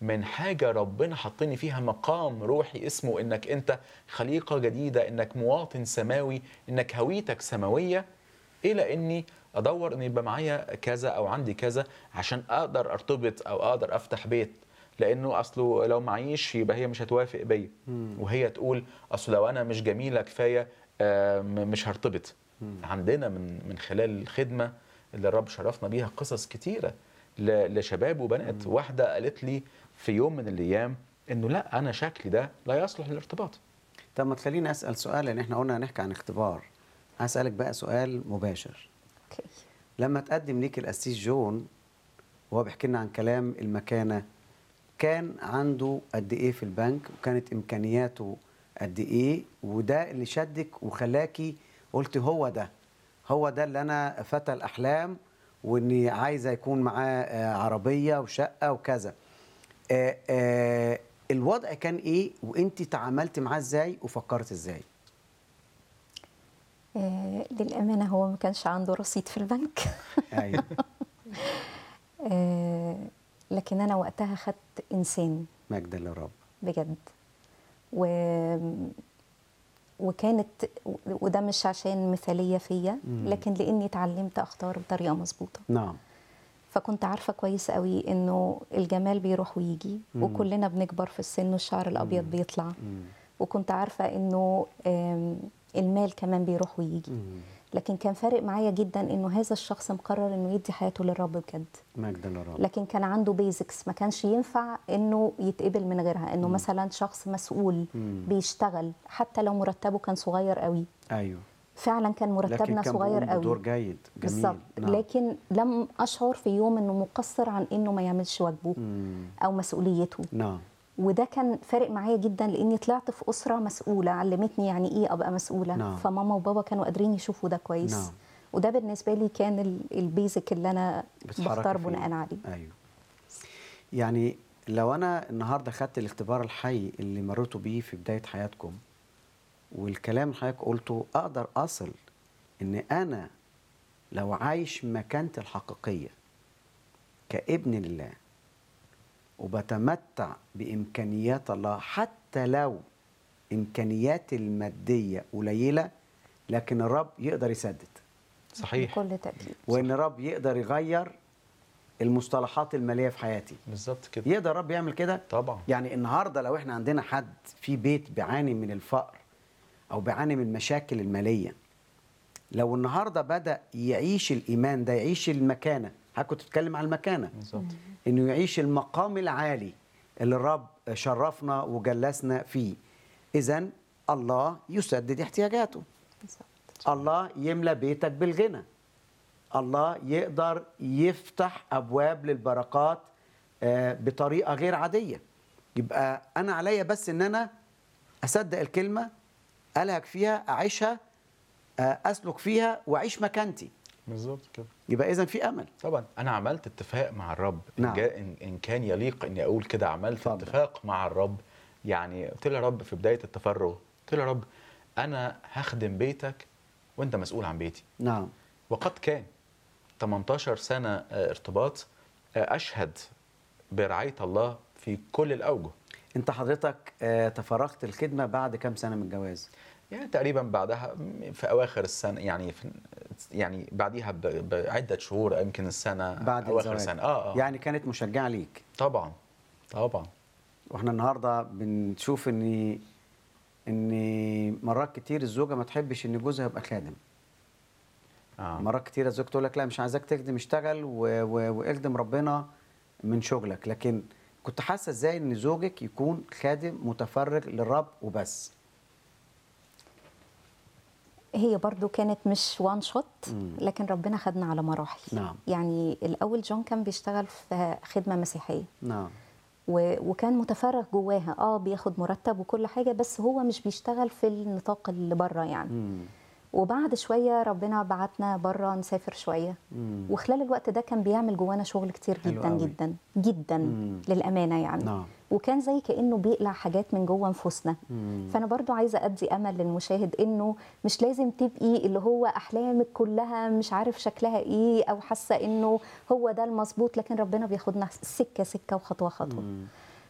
من حاجه ربنا حطني فيها مقام روحي اسمه انك انت خليقه جديده انك مواطن سماوي انك هويتك سماويه الى اني ادور ان يبقى معايا كذا او عندي كذا عشان اقدر ارتبط او اقدر افتح بيت لانه اصله لو معيش يبقى هي مش هتوافق بيا وهي تقول اصل لو انا مش جميله كفايه آه، م- مش هرتبط عندنا من من خلال الخدمه اللي الرب شرفنا بيها قصص كتيره ل- لشباب وبنات واحده قالت لي في يوم من الايام انه لا انا شكلي ده لا يصلح للارتباط طب ما تخليني اسال سؤال لان احنا قلنا هنحكي عن اختبار هسالك بقى سؤال مباشر اوكي لما تقدم ليك القسيس جون وهو بيحكي لنا عن كلام المكانه كان عنده قد ايه في البنك وكانت امكانياته قد ايه وده اللي شدك وخلاكي قلت هو ده هو ده اللي انا فتى الاحلام واني عايزه يكون معاه آه، عربيه وشقه وكذا آه، آه، الوضع كان ايه وانت تعاملت معاه ازاي وفكرت ازاي آه للامانه هو ما كانش عنده رصيد في البنك ايوه آه لكن انا وقتها خدت انسان مجدا للرب بجد و وكانت وده مش عشان مثاليه فيا مم. لكن لاني اتعلمت اختار بطريقه مظبوطه نعم فكنت عارفه كويس قوي انه الجمال بيروح ويجي مم. وكلنا بنكبر في السن والشعر الابيض مم. بيطلع مم. وكنت عارفه انه آم، المال كمان بيروح ويجي مم. لكن كان فارق معايا جدا انه هذا الشخص مقرر انه يدي حياته للرب بجد مجدا للرب لكن كان عنده بيزكس ما كانش ينفع انه يتقبل من غيرها انه مم. مثلا شخص مسؤول مم. بيشتغل حتى لو مرتبه كان صغير قوي ايوه فعلا كان لكن مرتبنا كان صغير بيقوم بدور قوي جيد جميل بالظبط نعم. لكن لم اشعر في يوم انه مقصر عن انه ما يعملش واجبه مم. او مسؤوليته نعم وده كان فارق معايا جدا لاني طلعت في اسره مسؤوله علمتني يعني ايه ابقى مسؤوله نعم. فماما وبابا كانوا قادرين يشوفوا ده كويس نعم. وده بالنسبه لي كان ال- البيزك اللي انا بتتحركي بختار فيه. بناء عليه ايوه يعني لو انا النهارده خدت الاختبار الحي اللي مريتوا بيه في بدايه حياتكم والكلام اللي حضرتك قلته اقدر اصل ان انا لو عايش مكانتي الحقيقيه كابن لله وبتمتع بامكانيات الله حتى لو امكانياتي الماديه قليله لكن الرب يقدر يسدد صحيح بكل تاكيد وان الرب يقدر يغير المصطلحات الماليه في حياتي بالظبط كده يقدر الرب يعمل كده طبعا يعني النهارده لو احنا عندنا حد في بيت بيعاني من الفقر او بيعاني من المشاكل الماليه لو النهارده بدا يعيش الايمان ده يعيش المكانه حضرتك كنت بتتكلم عن المكانه بالظبط انه يعيش المقام العالي اللي الرب شرفنا وجلسنا فيه اذا الله يسدد احتياجاته بالظبط الله يملى بيتك بالغنى الله يقدر يفتح ابواب للبركات آه، بطريقه غير عاديه يبقى انا عليا بس ان انا اصدق الكلمه الهك فيها اعيشها آه، اسلك فيها واعيش مكانتي بالظبط كده يبقى اذا في امل طبعا انا عملت اتفاق مع الرب إن, نعم. جا إن, ان كان يليق اني اقول كده عملت اتفضل. اتفاق مع الرب يعني قلت له يا رب في بدايه التفرغ قلت له يا رب انا هخدم بيتك وانت مسؤول عن بيتي نعم وقد كان 18 سنه آه، ارتباط آه، اشهد برعايه الله في كل الاوجه انت حضرتك آه، تفرغت الخدمه بعد كام سنه من الجواز يعني تقريبا بعدها في اواخر السنه يعني في يعني بعديها ب- بعده شهور يمكن السنه بعد اواخر الزواج السنه اه اه يعني كانت مشجعه ليك طبعا طبعا واحنا النهارده بنشوف ان ان مرات كتير الزوجه ما تحبش ان جوزها يبقى خادم آه. مرات كتير الزوج تقول لك لا مش عايزاك تخدم اشتغل و... و... واخدم ربنا من شغلك لكن كنت حاسه ازاي ان زوجك يكون خادم متفرغ للرب وبس هي برضو كانت مش وان شوت مم. لكن ربنا خدنا على مراحل نعم. يعني الاول جون كان بيشتغل في خدمه مسيحيه نعم و- وكان متفرغ جواها اه بياخد مرتب وكل حاجه بس هو مش بيشتغل في النطاق اللي بره يعني مم. وبعد شويه ربنا بعتنا بره نسافر شويه مم. وخلال الوقت ده كان بيعمل جوانا شغل كتير حلو جدا قوي. جدا جدا مم. للامانه يعني نعم. وكان زي كانه بيقلع حاجات من جوه نفوسنا مم. فانا برضو عايزه ادي امل للمشاهد انه مش لازم تبقي اللي هو احلامك كلها مش عارف شكلها ايه او حاسه انه هو ده المظبوط لكن ربنا بياخدنا سكه سكه وخطوه خطوه مم.